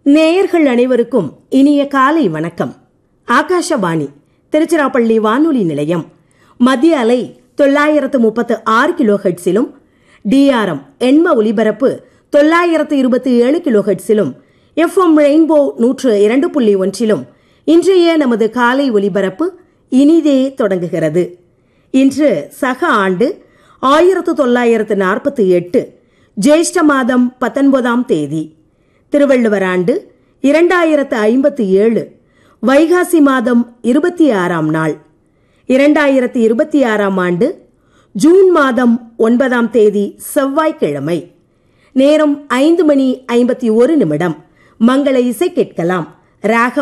நேயர்கள் அனைவருக்கும் இனிய காலை வணக்கம் ஆகாஷவாணி திருச்சிராப்பள்ளி வானொலி நிலையம் மத்திய அலை தொள்ளாயிரத்து முப்பத்து ஆறு கிலோ ஹெட்ஸிலும் டிஆர்எம் எண்ம ஒலிபரப்பு தொள்ளாயிரத்து இருபத்தி ஏழு கிலோ ஹெட்ஸிலும் எஃப்எம் ரெயின்போ நூற்று இரண்டு புள்ளி ஒன்றிலும் இன்றைய நமது காலை ஒலிபரப்பு இனிதே தொடங்குகிறது இன்று சக ஆண்டு ஆயிரத்து தொள்ளாயிரத்து நாற்பத்தி எட்டு ஜேஷ்ட மாதம் பத்தொன்பதாம் தேதி திருவள்ளுவர் ஆண்டு இரண்டாயிரத்து ஐம்பத்தி ஏழு வைகாசி மாதம் இருபத்தி ஆறாம் நாள் இரண்டாயிரத்து இருபத்தி ஆறாம் ஆண்டு ஜூன் மாதம் ஒன்பதாம் தேதி செவ்வாய்க்கிழமை நேரம் ஐந்து மணி ஐம்பத்தி ஒரு நிமிடம் மங்கள இசை கேட்கலாம் ராகம்